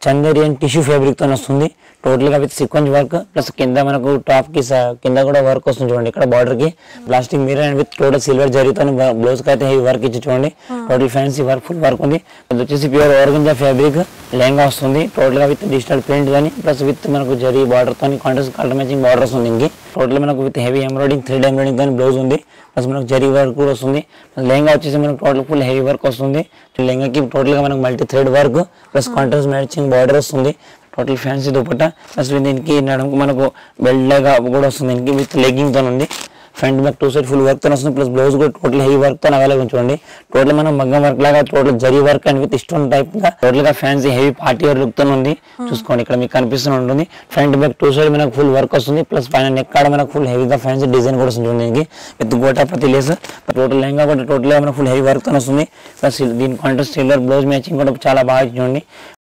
Chanderi and tissue fabric తో వస్తుంది total గా విత్ సీక్వెన్స్ వర్క్ ప్లస్ కింద మనకు టాప్ కి స- కింద కూడా వర్క్ వస్తుంది చూడండి ఇక్కడ బార్డర్ కి ప్లాస్టిక్ మీర అండ్ విత్ టోటల్ సిల్వర్ జరీతో బ్లౌజ్ కి అయితే హెవీ వర్క్ ఇచ్చి చూడండి total fancy work full work ఉంది ఇది వచ్చేసి ప్యూర్ ఆర్గంజా ఫ్యాబ్రిక్ లెహంగా వస్తుంది టోటల్ గా విత్ డిజిటల్ ప్రింట్ కానీ ప్లస్ విత్ మనకు జరీ బార్డర్ తో కాంట్రాస్ట్ కలర్ మ్యాచింగ్ బార్డర్స్ ఉంది ఇంకి టోటల్ మనకు with heavy embroidering three embroidering కానీ బ్లౌజ్ ఉంది ప్లస్ మనకు జరీ వర్క్ కూడా వస్తుంది ప్లస్ లెహంగా వచ్చేసి మనకు టోటల్ ఫుల్ హెవీ వర్క్ వస్తుంది లెహంగాకి టోటల్ గా మనకు multi thread work plus contrast matching border వస్తుంది టోటల్ ఫ్యాన్సీ దుపట్టా ప్లస్ దీనికి నడుముకు మనకు బెల్ట్ లాగా కూడా వస్తుంది దీనికి విత్ లెగ్గింగ్ తో ఉంది front back two side full work తో వస్తుంది ప్లస్ బ్లౌజ్ కూడా టోటల్ హెవీ వర్క్ తో అవైలబుల్ చూడండి టోటల్ మనం మగ్గం వర్క్ లాగా total zari work and with stone type గా టోటల్ గా fancy heavy party wear look తో ఉంది చూసుకోండి ఇక్కడ మీకు కనిపిస్తూనే ఉంటుంది ఫ్రంట్ బ్యాక్ టూ సైడ్ మనకు ఫుల్ వర్క్ వస్తుంది ప్లస్ పైన నెక్ కాడ మనకు ఫుల్ హెవీగా ఫ్యాన్సీ డిజైన్ కూడా వస్తుంది దీనికి విత్ గోటా ప్రతి లేస్ టోటల్ లెహంగా కూడా టోటల్ గా మనకు ఫుల్ హెవీ వర్క్ తో వస్తుంది ప్లస్ దీని కాంట్రాస్ట్ సిల్వర్ బ్లౌజ్ మ్యాచింగ్ కూడా చాలా బాగా ఇచ్చి చూడండి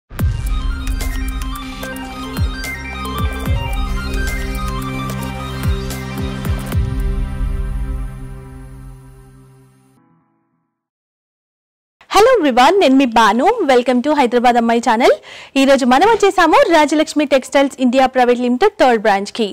హలో ఎవ్రీవన్ నేను మీ బాను వెల్కమ్ టు హైదరాబాద్ అమ్మాయి ఛానల్ ఈ రోజు మనం వచ్చేసాము Rajalakshmi Textiles India Private Limited third branch కి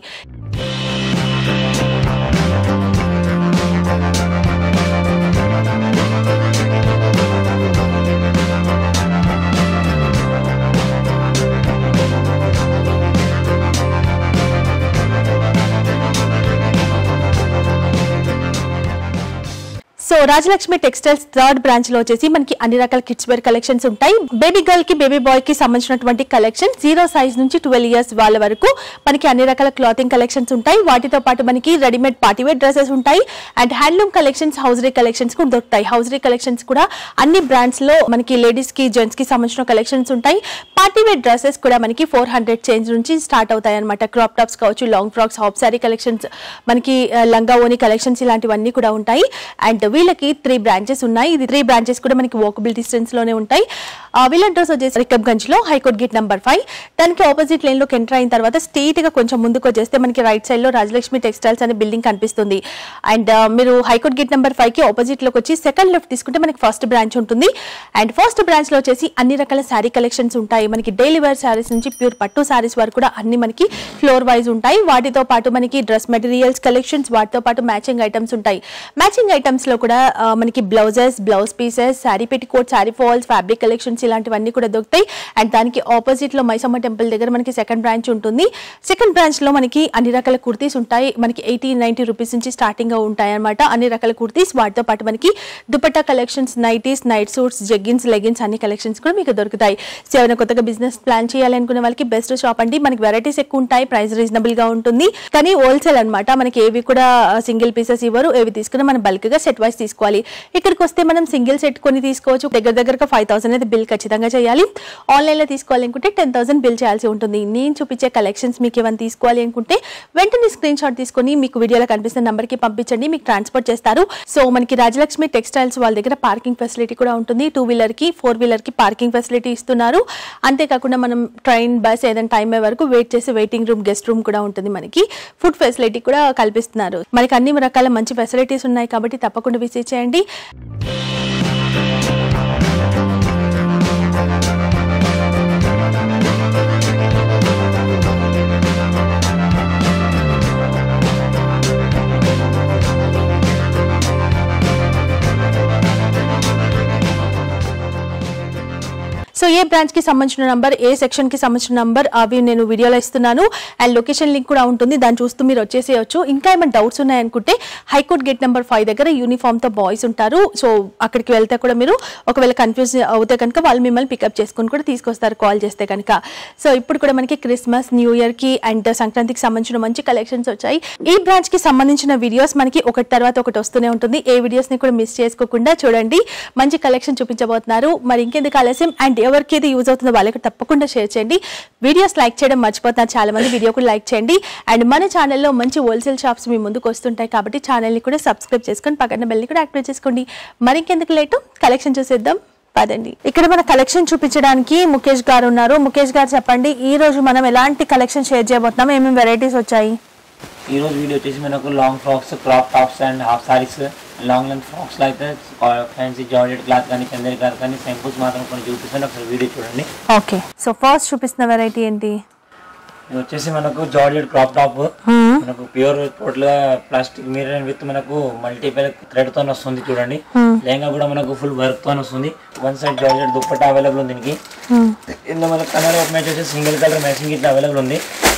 so Rajalakshmi Textiles third branch లో వచ్చేసి మనకి అన్ని రకాల కిడ్స్ వేర్ కలెక్షన్స్ ఉంటాయి బేబీ గర్ల్ కి బేబీ బాయ్ కి సంబంధించినటువంటి కలెక్షన్ జీరో సైజ్ నుంచి ట్వెల్వ్ ఇయర్స్ వాళ్ళ వరకు మనకి అన్ని రకాల క్లాతింగ్ కలెక్షన్స్ ఉంటాయి వాటితో పాటు మనకి రెడీమేడ్ పార్టీ వేర్ డ్రెస్సెస్ ఉంటాయి and handloom collections hosiery collections కూడా దొరుకుతాయి హౌజరీ కలెక్షన్స్ కూడా అన్ని బ్రాండ్స్ లో మనకి లేడీస్ కి జెంట్స్ కి సంబంధించిన కలెక్షన్స్ ఉంటాయి పార్టీ వేర్ డ్రెస్సెస్ కూడా మనకి ఫోర్ హండ్రెడ్ చేంజ్ నుంచి స్టార్ట్ అవుతాయి అనమాట క్రాప్ టాప్స్ కావచ్చు long frocks half sari collections మనకి ఆ, లంగా ఓని కలెక్షన్స్ ఇలాంటివన్నీ కూడా ఉంటాయి అండ్ వీళ్ళకి త్రీ బ్రాంచెస్ ఉన్నాయి ఇది త్రీ బ్రాంచెస్ కూడా మనకి వాకబుల్ డిస్టెన్స్ లోనే ఉంటాయి ఆ, వీళ్ళ అడ్రస్ వచ్చేసి రికబ్గంజ్ లో హైకోర్ట్ గేట్ నెంబర్ ఫైవ్ దానికి ఆపోజిట్ లైన్ లోకి ఎంటర్ అయిన తర్వాత స్ట్రీట్ గా కొంచెం ముందుకు వచ్చేస్తే మనకి రైట్ సైడ్ లో రాజలక్ష్మి టెక్స్టైల్స్ అనే బిల్డింగ్ కనిపిస్తుంది అండ్ ఆ, మీరు హైకోర్ట్ గేట్ నెంబర్ ఫైవ్ కి ఆపోజిట్ లోకి వచ్చి సెకండ్ లెఫ్ట్ తీసుకుంటే మనకి ఫస్ట్ బ్రాంచ్ ఉంటుంది అండ్ ఫస్ట్ బ్రాంచ్ లో వచ్చేసి అన్ని రకాల శారీ కలెక్షన్స్ ఉంటాయి మనకి డైలీ వేర్ శారీస్ నుంచి ప్యూర్ పట్టు శారీస్ వరకు కూడా అన్ని మనకి ఫ్లోర్ వైజ్ ఉంటాయి వాటితో పాటు మనకి డ్రెస్ మెటీరియల్స్ కలెక్షన్స్ వాటితో పాటు మ్యాచింగ్ ఐటమ్స్ ఉంటాయి మ్యాచింగ్ ఐటమ్స్ లో కూడా ఆ, మనకి blouses blouse pieces sari petticoat sari falls fabric collections ఇలాంటివన్నీ కూడా దొరుకుతాయి అండ్ దానికి ఆపోజిట్ లో మైసమ్మ టెంపుల్ దగ్గర మనకి సెకండ్ బ్రాంచ్ ఉంటుంది సెకండ్ బ్రాంచ్ లో మనకి అన్ని రకాల కుర్తీస్ ఉంటాయి మనకి ఎయిటీ నైన్టీ రూపీస్ నుంచి స్టార్టింగ్ గా ఉంటాయి అనమాట అన్ని రకాల కుర్తీస్ వాటితో పాటు మనకి dupatta collections nighties night suits jeggings leggings అన్ని కలెక్షన్స్ కూడా మీకు దొరుకుతాయి సో ఎవరైనా కొత్తగా బిజినెస్ ప్లాన్ చేయాలి అనుకునే వాళ్ళకి బెస్ట్ షాప్ అండి మనకి వెరైటీస్ ఎక్కువ ఉంటాయి ప్రైస్ రీజనబుల్ గా ఉంటుంది కానీ హోల్సేల్ అన్నమాట మనకి ఏవి కూడా సింగిల్ పీసెస్ ఇవ్వరు ఏవి తీసుకున్నా మనం బల్క్ గా సెట్ వైస్ తీసుకోవాలి ఇక్కడికి వస్తే మనం సింగిల్ సెట్ కొని తీసుకోవచ్చు దగ్గర దగ్గరగా ఫైవ్ థౌసండ్ అయితే బిల్ ఖచ్చితంగా చేయాలి ఆన్లైన్ లో తీసుకోవాలి అనుకుంటే టెన్ థౌసండ్ బిల్ చేయాల్సి ఉంటుంది నేను చూపించే కలెక్షన్స్ మీకు ఏమైనా తీసుకోవాలి అనుకుంటే వెంటనే స్క్రీన్ షాట్ తీసుకొని మీకు వీడియోలో కనిపిస్తున్న నంబర్ కి పంపించండి మీకు ట్రాన్స్పోర్ట్ చేస్తారు సో మనకి రాజలక్ష్మి టెక్స్టైల్స్ వాళ్ళ దగ్గర పార్కింగ్ ఫెసిలిటీ కూడా ఉంటుంది టూ వీలర్ కి ఫోర్ వీలర్ కి పార్కింగ్ ఫెసిలిటీ ఇస్తున్నారు అంతేకాకుండా మనం ట్రైన్ బస్ ఏదైనా టైం అయ్యే వరకు వెయిట్ చేసి వెయిటింగ్ రూమ్ గెస్ట్ రూమ్ కూడా ఉంటుంది మనకి ఫుడ్ ఫెసిలిటీ కూడా కల్పిస్తున్నారు మనకి అన్ని రకాల మంచి ఫెసిలిటీస్ ఉన్నాయి కాబట్టి తప్పకుండా విజిట్ చేయండి సో ఏ బ్రాంచ్ కి సంబంధించిన నంబర్ ఏ సెక్షన్ కి సంబంధించిన నంబర్ అవి నేను వీడియోలో ఇస్తున్నాను అండ్ లొకేషన్ లింక్ కూడా ఉంటుంది దాన్ని చూస్తూ మీరు వచ్చేసేయచ్చు ఇంకా ఏమైనా డౌట్స్ ఉన్నాయనుకుంటే హైకోర్ట్ గేట్ నెంబర్ ఫైవ్ దగ్గర యూనిఫామ్ తో బాయ్స్ ఉంటారు సో అక్కడికి వెళ్తే కూడా మీరు ఒకవేళ కన్ఫ్యూజ్ అవుతే కనుక వాళ్ళు మిమ్మల్ని పికప్ చేసుకొని కూడా తీసుకొస్తారు కాల్ చేస్తే కనుక సో ఇప్పుడు కూడా మనకి క్రిస్మస్ న్యూ ఇయర్ కి అండ్ సంక్రాంతికి సంబంధించిన మంచి కలెక్షన్స్ వచ్చాయి ఈ బ్రాంచ్ కి సంబంధించిన వీడియోస్ మనకి ఒకటి తర్వాత ఒకటి వస్తూనే ఉంటుంది ఏ వీడియోస్ ని కూడా మిస్ చేసుకోకుండా చూడండి మంచి కలెక్షన్ చూపించబోతున్నారు మరి ఇంకెందుకు ఆలస్యం అండ్ ఎవరికి ఏది యూజ్ అవుతుందో వాళ్ళకి తప్పకుండా షేర్ చేయండి వీడియోస్ లైక్ చేయడం మర్చిపోతున్నారు చాలా మంది వీడియో కూడా లైక్ చేయండి అండ్ మన ఛానల్లో మంచి హోల్సేల్ షాప్స్ మీ ముందుకు వస్తుంటాయి కాబట్టి ఛానల్ని కూడా సబ్స్క్రైబ్ చేసుకొని పక్కన బెల్ని కూడా యాక్టివేట్ చేసుకోండి మరి ఇంకెందుకు లేటు కలెక్షన్ చూసేద్దాం పదండి ఇక్కడ మన కలెక్షన్ చూపించడానికి ముఖేష్ గారు ఉన్నారు ముఖేష్ గారు చెప్పండి ఈ రోజు మనం ఎలాంటి కలెక్షన్ షేర్ చేయబోతున్నాం ఏమేమి వెరైటీస్ వచ్చాయి ఈ రోజు వీడియో వచ్చేసి మనకు long frocks crop tops and half saris long length ఫ్రాక్స్లో అయితే ఫ్యాన్సీ జార్జెట్ క్లాత్ కానీ చందేరి క్లాత్ కానీ సింపుల్స్ మాత్రం కొన్ని చూపిస్తాను ఒకసారి వీడియో చూడండి ఓకే సో ఫస్ట్ చూపిస్తున్న వెరైటీ ఏంటి ఇది వచ్చేసి మనకు జార్జెట్ క్రాప్ టాప్ మనకు ప్యూర్ టోటల్ గా ప్లాస్టిక్ మీరర్ విత్ మనకు మల్టీపల్ థ్రెడ్ తో వస్తుంది చూడండి లెహంగా కూడా మనకు ఫుల్ వర్క్ తో వస్తుంది one side georgette dupatta available ఉంది దీనికి ఇందులో మనకు కలర్ మ్యాచ్ వచ్చేసి సింగిల్ కలర్ మ్యాచింగ్ ఇట్లా అవైలబుల్ ఉంది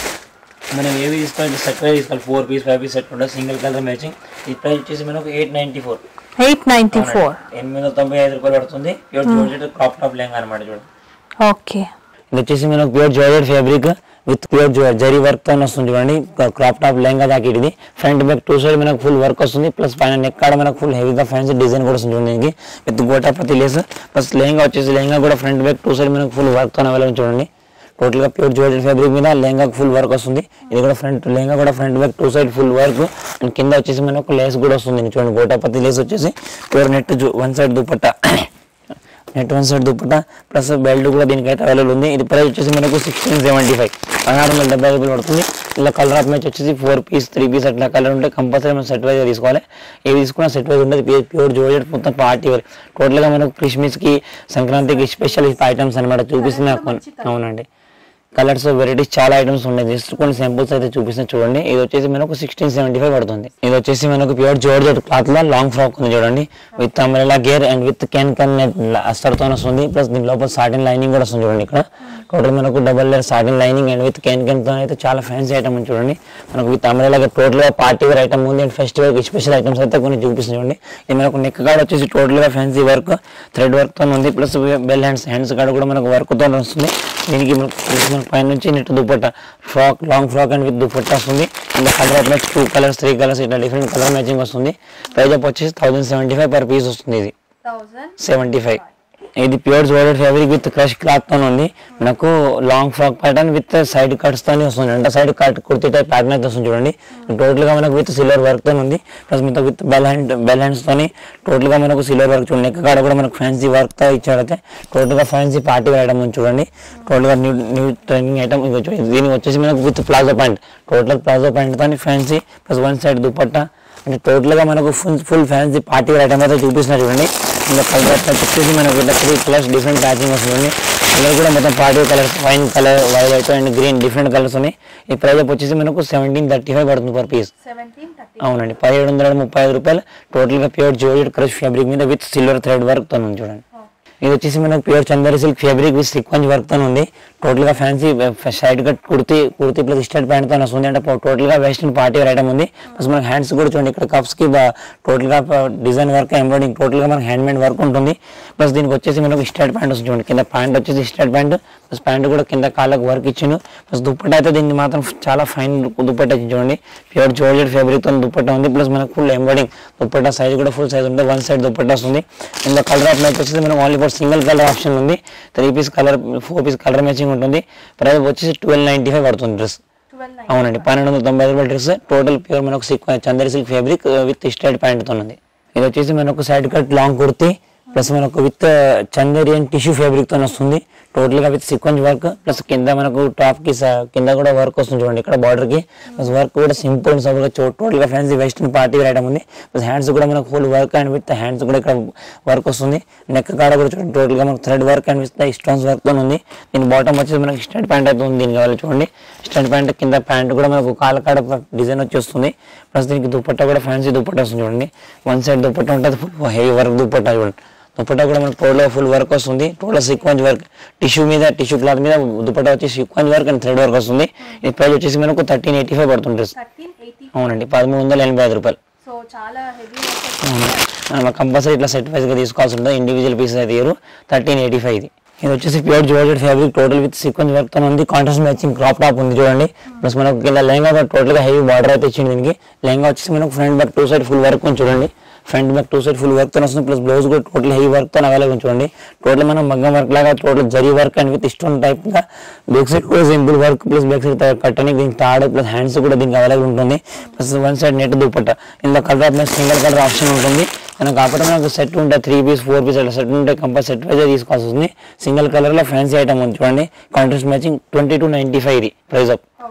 మనం ఏవి తీసుకోవాలి సెట్ వైజ్ తీసుకోవాలి four piece five piece set ఉంటుంది సింగిల్ కలర్ మ్యాచింగ్ ఈ ప్రైస్ వచ్చేసి మనకు eight ninety four eight ninety four ఎనిమిది వందల తొంభై ఐదు రూపాయలు పడుతుంది pure georgette crop top lehenga అనమాట చూడండి ఓకే ఇది వచ్చేసి మనకు pure georgette fabric with pure zari work తో వస్తుంది చూడండి క్రాప్ టాప్ లెహంగా దాకా ఇది ఫ్రంట్ బ్యాక్ టూ సైడ్ మనకు ఫుల్ వర్క్ వస్తుంది ప్లస్ పైన నెక్ కాడ మనకు ఫుల్ హెవీగా ఫ్యాన్సీ డిజైన్ కూడా వస్తుంది చూడండి దీనికి with gotapatti lace plus lehenga వచ్చేసి లెహంగా కూడా ఫ్రంట్ బ్యాక్ టూ సైడ్ మనకు ఫుల్ వర్క్ తో అవైలబుల్ చూడండి టోటల్ గా ప్యూర్ జార్జెట్ ఫ్యాబ్రిక్ మీద లెహంగా ఫుల్ వర్క్ వస్తుంది ఇది కూడా ఫ్రంట్ లెహంగా కూడా front back two side full work and కింద వచ్చేసి మనకు లేస్ కూడా వస్తుంది చూడండి గోటాపతి లేస్ వచ్చేసి pure net one side dupatta net one side dupatta plus belt కూడా దీనికైతే అవైలబుల్ ఉంది ఇది ప్రైస్ వచ్చేసి మనకు సిక్స్టీన్ సెవెంటీ ఫైవ్ పదహారు వందల డెబ్బై రూపాయలు పడుతుంది ఇలా కలర్ ఆఫ్ మ్యాచ్ వచ్చేసి ఫోర్ పీస్ త్రీ పీస్ అట్లా కలర్ ఉంటే కంపల్సరీ మనం సెట్ వైజ్ తీసుకోవాలి ఏవి తీసుకున్నా సెట్ వైజ్ ఉండదు ప్యూర్ జోజెట్ మొత్తం పార్టీ వేర్ టోటల్గా మనకు క్రిస్మస్కి సంక్రాంతికి స్పెషల్ ఐటమ్స్ అనమాట చూపిస్తుంది నాకు అవునండి కలర్స్ వెరైటీస్ చాలా ఐటమ్స్ ఉన్నాయి జస్ట్ కొన్ని సింపుల్స్ అయితే చూపిస్తున్నా చూడండి ఇది వచ్చేసి మనకు సిక్స్టీన్ సెవెంటీ ఫైవ్ పడుతుంది ఇది వచ్చేసి మనకు ప్యూర్ జోర్జెట్ క్లాత్ లో లాంగ్ ఫ్రాక్ ఉంది చూడండి with umbrella gear and with can can అస్తర్ తో వస్తుంది ప్లస్ దీని లోపల సాటిన్ లైనింగ్ కూడా వస్తుంది చూడండి ఇక్కడ టోటల్ మనకు double layer satin lining and with can can తో అయితే చాలా ఫ్యాన్సీ ఐటమ్ ఉంది చూడండి మనకు విత్ అంబ్రెలా టోటల్ గా పార్టీ వేర్ ఐటమ్ ఉంది అండ్ ఫెస్టివల్ స్పెషల్ ఐటమ్స్ అయితే కొన్ని చూపిస్తుంది చూడండి ఇది మనకు నెక్ కాడ వచ్చేసి టోటల్ గా ఫ్యాన్సీ వర్క్ థ్రెడ్ వర్క్ తో ఉంది ప్లస్ బెల్ హ్యాండ్స్ హ్యాండ్స్ కాడ కూడా మనకు వర్క్ తో వస్తుంది దీనికి మనకు మనకు పైన నుంచి net dupatta frock long frock and with dupatta వస్తుంది and colour of match two colours three colours ఇట్లా డిఫరెంట్ కలర్ మ్యాచింగ్ వస్తుంది ప్రైజ్ ఆఫ్ వచ్చేసి thousand seventy five per piece వస్తుంది ఇది సెవెంటీ ఫైవ్ ఇది pure georgette fabric with crush cloth తో ఉంది మనకు long frock pattern with side cuts తోనే వస్తుంది అంటే side cut kurti type pattern అయితే వస్తుంది చూడండి టోటల్ గా మనకు విత్ సిల్వర్ వర్క్ తో ఉంది ప్లస్ మీతో with bell hand bell hands తోని టోటల్ గా మనకు సిల్వర్ వర్క్ చూడండి నెక్ కాడ కూడా మనకు ఫ్యాన్సీ వర్క్ తో ఇచ్చాడైతే టోటల్ గా ఫ్యాన్సీ పార్టీ వేర్ ఐటమ్ ఉంది చూడండి టోటల్ గా న్యూ న్యూ ట్రెండింగ్ ఐటమ్ దీనికి వచ్చేసి మనకు with palazzo pant total palazzo pant తోని fancy plus one side dupatta అంటే టోటల్ గా మనకు full full fancy party wear item అయితే చూపిస్తున్నారు చూడండి ఇంకా కలర్ వచ్చేసి మనకు ఇట్లా త్రీ కలర్స్ డిఫరెంట్ ప్యాచింగ్ వస్తుంది కలర్ కూడా మొత్తం party colours wine colour violet and green different colours ఉన్నాయి ఈ ప్రైస్ వచ్చేసి మనకు సెవెంటీన్ థర్టీ ఫైవ్ పడుతుంది పర్ పీస్ అవునండి పదిహేడు వందల ముప్పై ఐదు రూపాయలు టోటల్ గా ప్యూర్ జోయిడ్ క్రష్ ఫ్యాబ్రిక్ మీద విత్ సిల్వర్ థ్రెడ్ వర్క్ తో ఉంది చూడండి ఇది వచ్చేసి మనకు pure Chanderi silk fabric with sequence work తో ఉంది టోటల్ గా fancy side cut kurti kurti plus style pant తో వస్తుంది అంటే టోటల్ గా వెస్టర్న్ పార్టీ వేర్ ఐటమ్ ఉంది ప్లస్ మనకి హ్యాండ్స్ కూడా చూడండి ఇక్కడ కప్స్ కి టోటల్ గా డిజైన్ వర్క్ ఎంబ్రాయిడింగ్ టోటల్ గా మనకి హ్యాండ్ మేడ్ వర్క్ ఉంటుంది ప్లస్ దీనికి వచ్చేసి మనకు స్టైల్ ప్యాంట్ వస్తుంది చూడండి కింద ప్యాంట్ వచ్చేసి స్టైల్ ప్యాంట్ ప్లస్ ప్యాంట్ కూడా కింద కాళ్ళకు వర్క్ ఇచ్చిండు ప్లస్ దుప్పట్ట అయితే దీన్ని మాత్రం చాలా ఫైన్ దుప్పట్ట ఇచ్చి చూడండి ప్యూర్ జోర్జెడ్ ఫ్యాబ్రిక్ తో దుప్పట్ట ఉంది ప్లస్ మనకు ఫుల్ ఎంబ్రాయిడింగ్ దుప్పట్ట సైజ్ కూడా ఫుల్ సైజ్ ఉంటుంది వన్ సైడ్ దుప్పట్ట వస్తుంది ఇందులో కలర్ ఆఫ్ మ్యాచ్ వచ్చేసి మనకు only for single colour option ఉంది three piece colour four piece colour matching ఉంటుంది ప్రైస్ వచ్చేసి ట్వెల్వ్ నైన్టీ ఫైవ్ పడుతుంది డ్రెస్ అవునండి పన్నెండు వందల తొంభై ఐదు రూపాయల డ్రెస్ టోటల్ ప్యూర్ మనకు సిక్ Chanderi silk fabric with style pant తో ఉంది ఇది వచ్చేసి మనకు side cut long kurti plus మనకు with Chanderi and tissue fabric తో వస్తుంది టోటల్ గా విత్ సీక్వెన్స్ వర్క్ ప్లస్ కింద మనకు టాప్ కి స- కింద కూడా వర్క్ వస్తుంది చూడండి ఇక్కడ బార్డర్ కి ప్లస్ వర్క్ కూడా సింపుల్ సింపుల్ గా టోటల్ గా fancy western party wear item ఉంది ప్లస్ హ్యాండ్స్ కూడా మనకు full work and with hands కూడా ఇక్కడ వర్క్ వస్తుంది నెక్ కాడ కూడా చూడండి టోటల్ గా మనకు thread work and with stones work తో ఉంది దీని బాటమ్ వచ్చేసి మనకి స్టెంట్ ప్యాంట్ అయితే ఉంది దీని కావాలి చూడండి స్టెంట్ ప్యాంట్ కింద ప్యాంట్ కూడా మనకు కాళ్ళ కాడ డిజైన్ వచ్చేస్తుంది ప్లస్ దీనికి దుపట్టా కూడా ఫ్యాన్సీ దుపట్టా వస్తుంది చూడండి వన్ సైడ్ దుపట్టా ఉంటుంది ఫుల్ హెవీ వర్క్ దుపట్టా చూడండి దుపట్టా కూడా మనకు టోటల్ ఫుల్ వర్క్ వస్తుంది టోటల్ సీక్వెన్స్ వర్క్ టిష్యూ మీద టిష్యూ క్లాత్ మీద దుపట్టా వచ్చి sequence work and thread work వస్తుంది ఈ ప్రైస్ వచ్చేసి మనకు థర్టీన్ ఎయిటీ ఫైవ్ పడుతుంది డ్రెస్ అవునండి పదమూడు వందల ఎనభై ఐదు రూపాయలు సో చాలా హెవీ అవును. మనం కంపల్సరీ ఇట్లా సెట్ వైజ్ గా తీసుకోవాల్సి ఉంటుంది ఇండివిజువల్ పీసెస్ అయితే ఇయర్ థర్టీన్ ఎయిటీ ఫైవ్ ఇది ఇది వచ్చేసి pure georgette fabric total with sequence work తో ఉంది కాంట్రాస్ట్ మ్యాచింగ్ క్రాప్ టాప్ ఉంది చూడండి ప్లస్ మనకు కింద లెహంగా టోటల్ గా హెవీ బార్డర్ అయితే ఇచ్చింది దీనికి లెహంగా వచ్చేసి మనకు front back two side full work ఉంది చూడండి front back two side full work తో వస్తుంది ప్లస్ బ్లౌజ్ కూడా టోటల్ హెవీ వర్క్ తో అవైలబుల్ చూడండి టోటల్ మనం మగ్గం వర్క్ లాగా total zari work and with stone type గా బ్యాక్ సైడ్ కూడా simple work plus back side కట్టని దీనికి తాడు ప్లస్ హ్యాండ్స్ కూడా దీనికి అవైలబుల్ ఉంటుంది plus one side net dupatta ఇందులో colour option single colour option ఉంటుంది మనకు కాకపోతే మనకు సెట్ ఉంటాయి త్రీ పీస్ ఫోర్ పీస్ అట్లా సెట్ ఉంటాయి కంపల్సరీ సెట్ వైజ్ తీసుకోవాల్సి వస్తుంది సింగిల్ కలర్ లో ఫ్యాన్సీ ఐటమ్ ఉంది చూడండి contrast matching twenty two ninety five ఇది ప్రైస్ అప్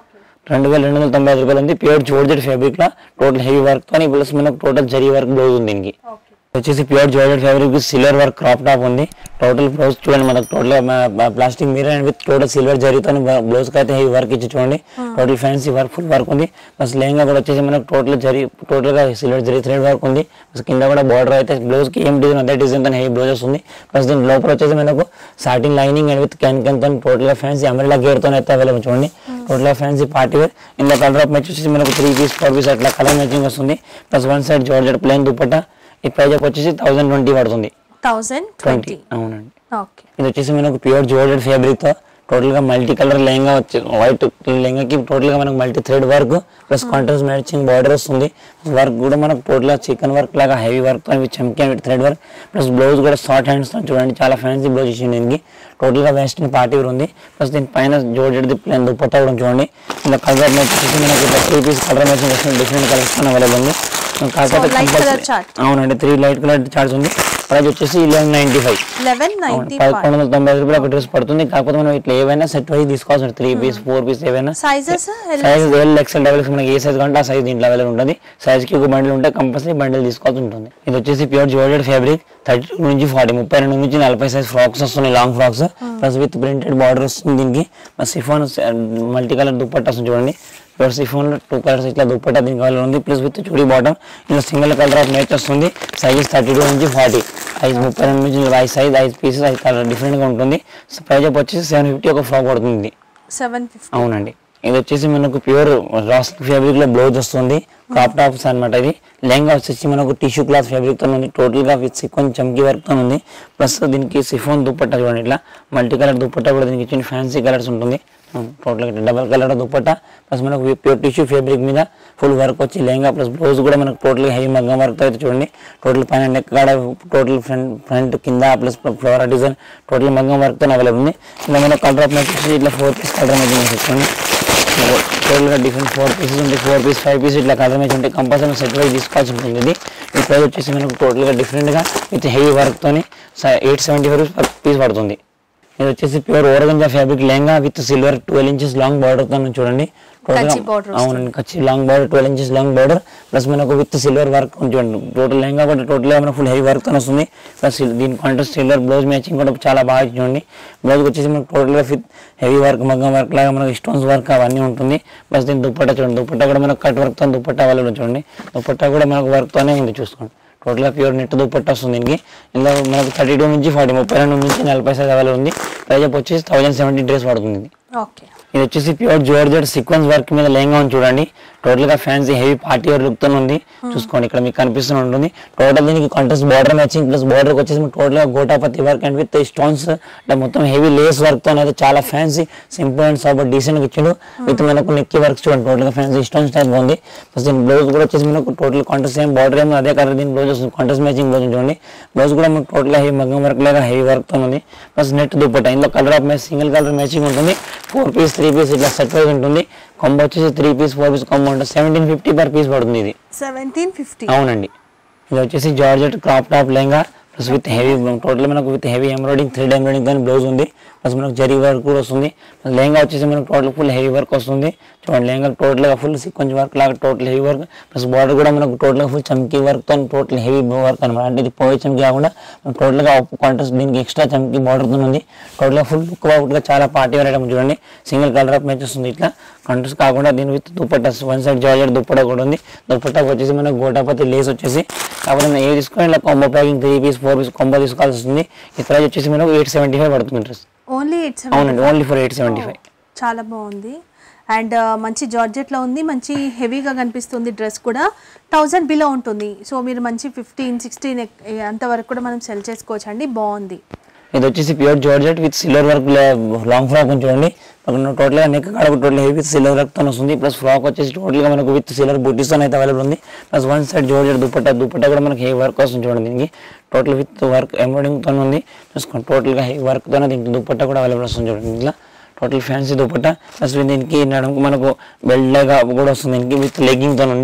రెండు వేల రెండు వందల తొంభై ఐదు రూపాయలు ఉంది ప్యూర్ జోర్జెట్ ఫ్యాబ్రిక్ లా టోటల్ హెవీ వర్క్ తో ప్లస్ మనకు టోటల్ జరీ వర్క్ బ్లౌజ్ ఉంది దీనికి వచ్చేసి pure georgette fabric silver work crop top ఉంది టోటల్ బ్లౌజ్ చూడండి మనకు total plastic mirror and with total silver జరీతో బ్లౌజ్ కి అయితే హెవీ వర్క్ ఇచ్చి చూడండి total fancy work full work ఉంది ప్లస్ లెహంగా కూడా వచ్చేసి మనకు టోటల్ జరీ టోటల్ గా సిల్వర్ జరీ థ్రెడ్ వర్క్ ఉంది ప్లస్ కింద కూడా బార్డర్ అయితే బ్లౌజ్ కి ఏం డిజైన్ అదే డిజైన్ తో హెవీ బ్లౌజ్ వస్తుంది ప్లస్ దీని లోపల వచ్చేసి మనకు satin lining and with can can తో టోటల్ గా ఫ్యాన్సీ అమరిలా గేర్ తో అయితే అవైలబుల్ చూడండి టోటల్ గా ఫ్యాన్సీ పార్టీ వేర్ ఇందులో కలర్ ఆఫ్ మ్యాచ్ వచ్చేసి మనకు త్రీ పీస్ ఫోర్ పీస్ అట్లా కలర్ మ్యాచింగ్ వస్తుంది plus one side georgette plain dupatta ఈ ప్రైజ్ వచ్చేసి థౌసండ్ ట్వంటీ పడుతుంది థౌజండ్ ట్వంటీ ట్వంటీ అవునండి ఓకే ఇది వచ్చేసి మనకు ప్యూర్ జోర్జెడ్ ఫ్యాబ్రిక్ తో టోటల్ గా మల్టీ కలర్ లెహంగా వచ్చి వైట్ లెహంగాకి టోటల్ గా మనకు multi thread work plus contrast matching border వస్తుంది వర్క్ కూడా మనకు టోటల్ గా చికెన్ వర్క్ లాగా హెవీ వర్క్ తో చమ్కి థ్రెడ్ వర్క్ ప్లస్ బ్లౌజ్ కూడా షార్ట్ హ్యాండ్స్ తో చూడండి చాలా ఫ్యాన్సీ బ్లౌజ్ ఇచ్చింది దీనికి టోటల్ గా వెస్టర్న్ పార్టీ వేర్ ఉంది ప్లస్ దీని పైన జోర్జెడ్ ది ప్లేన్ దుపట్టా కూడా చూడండి ఇలా కలర్ మ్యాచ్ వచ్చేసి మనకి త్రీ పీస్ కలర్ మ్యాచింగ్ వస్తుంది డిఫరెంట్ కలర్స్ అవైలబుల్ ఉంది కాకపోతే light colour compulsory- chart. అవునండి త్రీ లైట్ కలర్ చార్జ్ ఉంది ప్రైస్ వచ్చేసి eleven ninety five eleven ninety పదకొండు వందల తొంభై ఐదు రూపాయలు ఒక డ్రెస్ పడుతుంది కాకపోతే మనం ఇట్లా ఏవైనా సెట్ వైజ్ తీసుకోవాల్సి త్రీ పీస్ ఫోర్ పీస్ ఏవైనా sizes size L XL double మనకి ఏ సైజ్ కావాలంటే ఆ సైజ్ దీంట్లో అవైలబుల్ ఉంటుంది సైజ్ కి ఒక బండిల్ ఉంటే కంపల్సరీ బండిల్ తీసుకోవాల్సి ఉంటుంది ఇది వచ్చేసి ప్యూర్ జోర్డెడ్ ఫ్యాబ్రిక్ థర్టీ టూ నుంచి ఫార్టీ ముప్పై రెండు నుంచి నలభై సైజ్ ఫ్రాక్స్ వస్తున్నాయి long frocks plus with printed border వస్తుంది దీనికి సిఫాన్ మల్టీ కలర్ దుప్పట్ట వస్తుంది చూడండి ప్లస్ సిఫాన్ లో టూ కలర్స్ ఇట్లా దుప్పట్ట దీనికి కలర్ ఉంది ప్లస్ విత్ చుడి బాటమ్ ఇలా సింగిల్ కలర్ ఆఫ్ మ్యాచ్ వస్తుంది సైజ్ థర్టీ టూ నుంచి ఫార్టీ ఐదు ముప్పై రెండు నుంచి ఐదు సైజ్ ఐదు పీసెస్ ఐదు కలర్ డిఫరెంట్ గా ఉంటుంది ప్రైజ్ వచ్చేసి సెవెన్ ఫిఫ్టీ ఒక ఫ్రాక్ పడుతుంది సెవెన్ ఫిఫ్టీ అవునండి ఇది వచ్చేసి మనకు ప్యూర్ రాస్ ఫ్యాబ్రిక్ లో బ్లౌజ్ వస్తుంది క్రాప్ టాప్స్ అన్నమాట ఇది లెహంగా వచ్చేసి మనకు టిష్యూ క్లాత్ ఫ్యాబ్రిక్ తో ఉంది టోటల్ గా విత్ సిఫోన్ చమ్కీ వర్క్ తో ఉంది ప్లస్ దీనికి సిఫోన్ దుప్పట్టా చూడండి ఇట్లా మల్టీ కలర్ దుప్పట్టా కూడా దీనికి ఇచ్చిన ఫ్యాన్సీ కలర్స్ ఉంటుంది టోటల్ గా డబల్ కలర్ దుప్పట్టా ప్లస్ మనకు ప్యూర్ టిష్యూ ఫ్యాబ్రిక్ మీద ఫుల్ వర్క్ వచ్చి లెహంగా ప్లస్ బ్లౌజ్ కూడా మనకు టోటల్ హెవీ మగ్గం వర్క్ తో అయితే చూడండి టోటల్ పైన నెక్ కాడ టోటల్ ఫ్రంట్ ఫ్రంట్ కింద ప్లస్ ఫ్లవర్ డిజైన్ టోటల్ మగ్గం వర్క్ తో అవైలబుల్ ఉంది ఇలా మన కలర్ ఆఫ్ వచ్చేసి ఇట్లా ఫోర్ పీస్ కలర్ మ్యాచింగ్ చూడండి టోటల్ గా డిఫరెంట్ ఫోర్ పీసెస్ ఉంటాయి ఫోర్ పీస్ ఫైవ్ పీస్ ఇట్లా కలర్ మ్యాచ్ ఉంటాయి కంపల్సరీ సెట్ వైజ్ తీసుకోవాల్సి ఉంటుంది ఇది ఈ ప్రైస్ వచ్చేసి మనకు టోటల్ గా డిఫరెంట్ గా విత్ హెవీ వర్క్ తోని eight seventy five rupees per piece పడుతుంది ఇది వచ్చేసి pure organza fabric lehenga with silver twelve inches long border తో చూడండి Total గా- కచ్చి border వస్తుంది. అవునండి కచ్చి long border twelve inches long border plus మనకు విత్ సిల్వర్ వర్క్ చూడండి టోటల్ లెహంగా కూడా టోటల్ గా మనకు ఫుల్ హెవీ వర్క్ తో వస్తుంది ప్లస్ దీని కాంట్రాస్ట్ సిల్వర్ బ్లౌజ్ మ్యాచింగ్ కూడా చాలా బాగా చూడండి బ్లౌజ్ వచ్చేసి మనకు టోటల్ గా విత్ హెవీ వర్క్ మగ్గం వర్క్ లాగా మనకు స్టోన్స్ వర్క్ అవన్నీ ఉంటుంది ప్లస్ దీని దుప్పట్టా చూడండి దుప్పట్టా కూడా మనకు కట్ వర్క్ తో దుప్పట్టా అవైలబుల్ చూడండి దుప్పట్టా కూడా మనకు వర్క్ తోనే ఉంది చూసుకోండి టోటల్గా ప్యూర్ నెట్ దుప్పట్టా వస్తుంది దీనికి ఇందులో మనకు థర్టీ టూ నుంచి ఫార్టీ ముప్పై రెండు నుంచి నలభై సైజ్ అవైలబుల్ ఉంది ప్రైజ్ వచ్చేసి థౌసండ్ సెవెంటీ డ్రెస్ పడుతుంది ఇది ఓకే ఇది వచ్చేసి ప్యూర్ జోర్జెట్ సీక్వెన్స్ వర్క్ మీద లెహంగా ఉంది చూడండి టోటల్ గా fancy heavy party wear look తో ఉంది చూసుకోండి ఇక్కడ మీకు కనిపిస్తూ ఉంటుంది టోటల్ దీనికి contrast border matching plus border వచ్చేసి టోటల్ గా గోటాపతి వర్క్ అండ్ విత్ స్టోన్స్ అంటే మొత్తం హెవీ లేస్ వర్క్ తో అయితే చాలా fancy simple and sober decent గా ఇచ్చిండు విత్ మనకు నెక్కి వర్క్ చూడండి టోటల్ గా ఫ్యాన్సీ స్టోన్స్ టైప్ ఉంది ప్లస్ దీని బ్లౌజ్ కూడా వచ్చేసి మనకు టోటల్ కాంట్రాస్ట్ సేమ్ బార్డర్ ఏమో అదే కలర్ దీని బ్లౌజ్ వస్తుంది కాంట్రాస్ట్ మ్యాచింగ్ బ్లౌజ్ చూడండి బ్లౌజ్ కూడా మనకు టోటల్ గా హెవీ మగ్గం వర్క్ లాగా హెవీ వర్క్ తో ఉంది ప్లస్ నెట్ దుప్పట ఇందులో colour of match single colour matching ఉంటుంది ఫోర్ పీస్ త్రీ పీస్ ఇట్లా సెట్ వైజ్ ఉంటుంది కొంబ వచ్చేసి three piece four piece combo ఉంటుంది సెవెంటీన్ ఫిఫ్టీ పర్ పీస్ పడుతుంది ఇది సెవెంటీన్ ఫిఫ్టీ అవునండి ఇది వచ్చేసి georgette crop top lehenga plus with heavy total మనకు with heavy embroidering thread embroidering కానీ బ్లౌజ్ ఉంది ప్లస్ మనకు జరీ వర్క్ కూడా వస్తుంది ప్లస్ లెహంగా వచ్చేసి మనకు టోటల్ ఫుల్ హెవీ వర్క్ వస్తుంది చూడండి లెహంగా టోటల్ గా ఫుల్ సీక్వెన్స్ వర్క్ లాగా total heavy work plus border కూడా మనకు టోటల్ గా ఫుల్ చమ్కీ వర్క్ తో టోటల్ హెవీ వర్క్ అనమాట అంటే ఇది పోయే చమ్కీ కాకుండా టోటల్ గా కాంట్రాస్ట్ దీనికి ఎక్స్ట్రా చమ్కీ బార్డర్ తో ఉంది టోటల్ గా ఫుల్ లుక్ అవుట్ గా చాలా పార్టీ వేర్ ఐటమ్ చూడండి సింగిల్ కలర్ ఆఫ్ మ్యాచ్ వస్తుంది ఇట్లా కాంట్రాస్ట్ కాకుండా దీని with dupatta one side georgette dupatta కూడా ఉంది దుప్పట్టా వచ్చేసి మనకు గోటాపతి లేస్ వచ్చేసి కాకపోతే మనం ఏ తీసుకొని ఇలా combo packing three piece four piece combo తీసుకోవాల్సి వస్తుంది ఈ ప్రైస్ వచ్చేసి మనకు ఎయిట్ సెవెంటీ ఫైవ్ పడుతుంది డ్రెస్ ఓన్లీ ఎయిట్ అవునండి only for eight seventy five చాలా బాగుంది అండ్ మంచి జార్జెట్లో ఉంది మంచి హెవీగా కనిపిస్తుంది డ్రెస్ కూడా థౌజండ్ బిలో ఉంటుంది సో మీరు మంచి ఫిఫ్టీన్ సిక్స్టీన్ అంతవరకు కూడా మనం సెల్ చేసుకోవచ్చు అండి బాగుంది ఇది వచ్చేసి pure georgette with silver work long frock ఉంది చూడండి టోటల్ గా నెక్ కాడ total heavy with silver work తో వస్తుంది ప్లస్ ఫ్రాక్ వచ్చేసి టోటల్ గా మనకు విత్ సిల్వర్ బుటీస్ తో అయితే అవైలబుల్ ఉంది plus one side georgette dupatta dupatta కూడా మనకి హెవీ వర్క్ వస్తుంది చూడండి దీనికి టోటల్ విత్ వర్క్ ఎంబ్రాయిడింగ్ తో ఉంది చూసుకోండి టోటల్ గా హెవీ వర్క్ తోనే దీనికి దుపట్టా కూడా అవైలబుల్ వస్తుంది చూడండి ఇట్లా టోటల్ ఫ్యాన్సీ దుపట్టా ప్లస్ దీనికి నడుముకు మనకు బెల్ట్ లాగా కూడా వస్తుంది దీనికి విత్ లెగ్గింగ్ తో ఉంది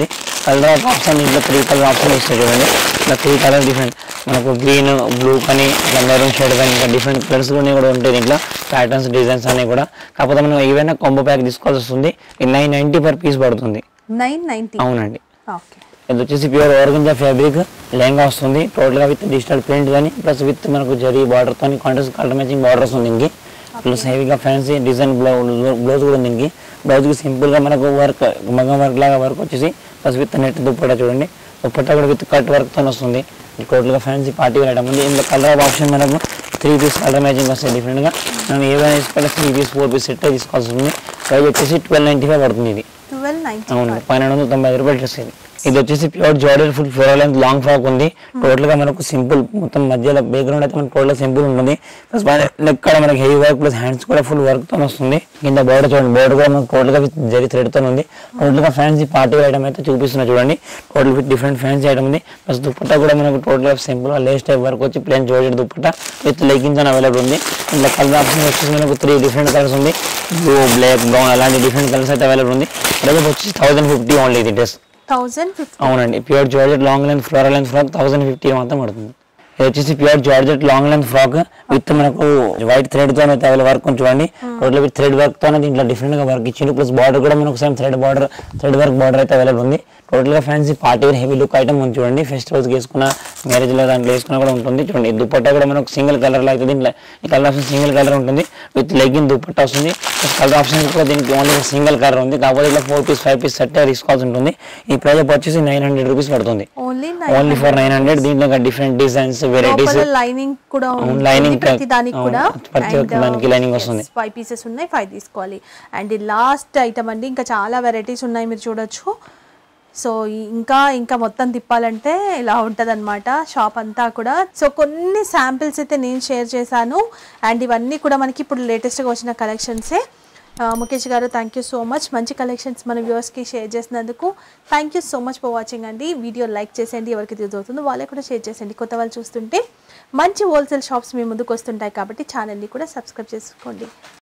కలర్ ఆప్షన్ ఇంట్లో త్రీ కలర్ ఆప్షన్ ఇస్తాయి చూడండి ఇట్లా త్రీ కలర్ డిఫరెంట్ మనకు గ్రీన్ బ్లూ కానీ ఇట్లా మెరూన్ షేడ్ కానీ ఇంకా డిఫరెంట్ కలర్స్ కూడా కూడా ఉంటాయి దీంట్లో ప్యాటర్న్స్ డిజైన్స్ అన్ని కూడా కాకపోతే మనం ఏవైనా కాంబో ప్యాక్ తీసుకోవాల్సి వస్తుంది ఇది నైన్ నైంటీ పర్ పీస్ పడుతుంది నైన్ నైన్టీ అవునండి ఓకే ఇది వచ్చేసి ప్యూర్ ఆర్గంజా ఫ్యాబ్రిక్ లెహంగా వస్తుంది టోటల్గా విత్ డిజిటల్ ప్రింట్ కానీ ప్లస్ విత్ మనకు జరీ బార్డర్తో కాంట్రాస్ట్ కలర్ మ్యాచింగ్ బార్డర్స్ ఉంది దీనికి ప్లస్ హెవీగా ఫ్యాన్సీ డిజైన్ బ్లౌజ్ బ్లౌజ్ కూడా ఉంది దీనికి బ్లౌజ్కి సింపుల్గా మనకు వర్క్ మగం వర్క్ లాగా వర్క్ వచ్చేసి ప్లస్ విత్ నెట్ దుప్పట చూడండి దుప్పట కూడా విత్ కట్ వర్క్తో వస్తుంది టోటల్గా ఫ్యాన్సీ పార్టీ వేయడం ఉంది ఇందులో కలర్ ఆప్షన్ మనకు త్రీ పీస్ కలర్ మ్యాచింగ్ వస్తాయి డిఫరెంట్గా మనం ఏదైనా తీసుకోవాలి three piece four piece set తీసుకోవాల్సి ఉంది ప్రైస్ వచ్చేసి ట్వెల్వ్ నైంటీ ఫైవ్ పడుతుంది ఇది ట్వెల్వ్ నైన్టీ అవును పన్నెండు వందల తొంభై ఐదు రూపాయలు డ్రెస్ ఇది ఇది వచ్చేసి pure georgette full floral length long frock ఉంది టోటల్ గా మనకు సింపుల్ మొత్తం మధ్యలో బ్యాక్గ్రౌండ్ అయితే మనకు టోటల్ సింపుల్ ఉంటుంది ప్లస్ నెక్ కూడా మనకి హెవీ వర్క్ ప్లస్ హ్యాండ్స్ కూడా ఫుల్ వర్క్ తో వస్తుంది కింద బోర్డర్ చూడండి బోర్డర్ కూడా మనకు టోటల్ గా with జరీ థ్రెడ్ తో ఉంది టోటల్ గా ఫ్యాన్సీ పార్టీ ఐటమ్ అయితే చూపిస్తున్నా చూడండి total with different fancy item ఉంది ప్లస్ దుప్పట్టా కూడా మనకు టోటల్ గా సింపుల్ గా లేస్ టైప్ వర్క్ వచ్చి ప్లేన్ జోడెడ్ దుప్పట్టా విత్ లెగ్గిన్స్ అని అవైలబుల్ ఉంది ఇంట్లో కలర్ ఆప్షన్ వచ్చేసి మనకు త్రీ డిఫరెంట్ కలర్స్ ఉంది బ్లూ బ్లాక్ బ్రౌన్ అలాంటి డిఫరెంట్ కలర్స్ అయితే అవైలబుల్ ఉంది ప్రైస్ వచ్చి థౌసండ్ ఫిఫ్టీ ఓన్లీ ఇది డ్రెస్ థౌజండ్ ఫిఫ్టీ అవునండి pure georgette long length floral length frock thousand fifty మాత్రం పడుతుంది ఇది వచ్చేసి pure georgette long length frock with మనకు వైట్ థ్రెడ్ తో అయితే అవైలబుల్ వర్క్ చూడండి టోటల్ విత్ థ్రెడ్ వర్క్ తో దీంట్లో డిఫరెంట్ గా వర్క్ ఇచ్చిండు ప్లస్ బార్డర్ కూడా మనకు same thread border thread work border అయితే అవైలబుల్ ఉంది టోటల్ గా fancy party wear heavy look item ఉంది చూడండి ఫెస్టివల్స్ వేసుకున్న మ్యారేజ్ లో దాంట్లో వేసుకున్నా కూడా ఉంటుంది చూడండి ఈ దుపట్టా కూడా మనకు సింగిల్ కలర్ లో అయితే దీంట్లో ఈ కలర్ ఆప్షన్ సింగిల్ కలర్ ఉంటుంది విత్ లెగ్గిన్ దుపట్టా వస్తుంది ప్లస్ కలర్ ఆప్షన్ కూడా దీనికి ఓన్లీ సింగిల్ కలర్ ఉంది కాకపోతే ఇట్లా four piece five piece set తీసుకోవాల్సి ఉంటుంది ఈ ప్రైస్ వచ్చేసి నైన్ హండ్రెడ్ రూపీస్ పడుతుంది only only for nine hundred దీంట్లో డిఫరెంట్ డిజైన్స్ వెరైటీస్ లోపల లైనింగ్ కూడా అవును, ఉంటుంది lining ప్రతి type. దానికి కూడా అవును, ప్రతి ఒక్క దానికి lining వస్తుంది. ఫైవ్ పీసెస్ ఉన్నాయి ఫైవ్ తీసుకోవాలి అండ్ లాస్ట్ ఐటమ్ అండి ఇంకా చాలా వెరైటీస్ ఉన్నాయి మీరు చూడొచ్చు సో ఈ- ఇంకా ఇంకా మొత్తం తిప్పాలంటే ఇలా ఉంటుంది షాప్ అంతా కూడా సో కొన్ని శాంపిల్స్ అయితే నేను షేర్ చేశాను అండ్ ఇవన్నీ కూడా మనకి ఇప్పుడు లేటెస్ట్గా వచ్చిన కలెక్షన్సే ఆ, ముఖేష్ గారు థ్యాంక్ యూ సో మచ్ మంచి కలెక్షన్స్ మన వ్యూవర్స్కి షేర్ చేసినందుకు thank you so much for watching అండి వీడియో లైక్ చేసేయండి ఎవరికి యూజ్ అవుతుందో వాళ్ళే కూడా షేర్ చేసేయండి కొత్త వాళ్ళు చూస్తుంటే మంచి హోల్సేల్ షాప్స్ మీ ముందుకు వస్తుంటాయి కాబట్టి ఛానల్ని కూడా సబ్స్క్రైబ్ చేసుకోండి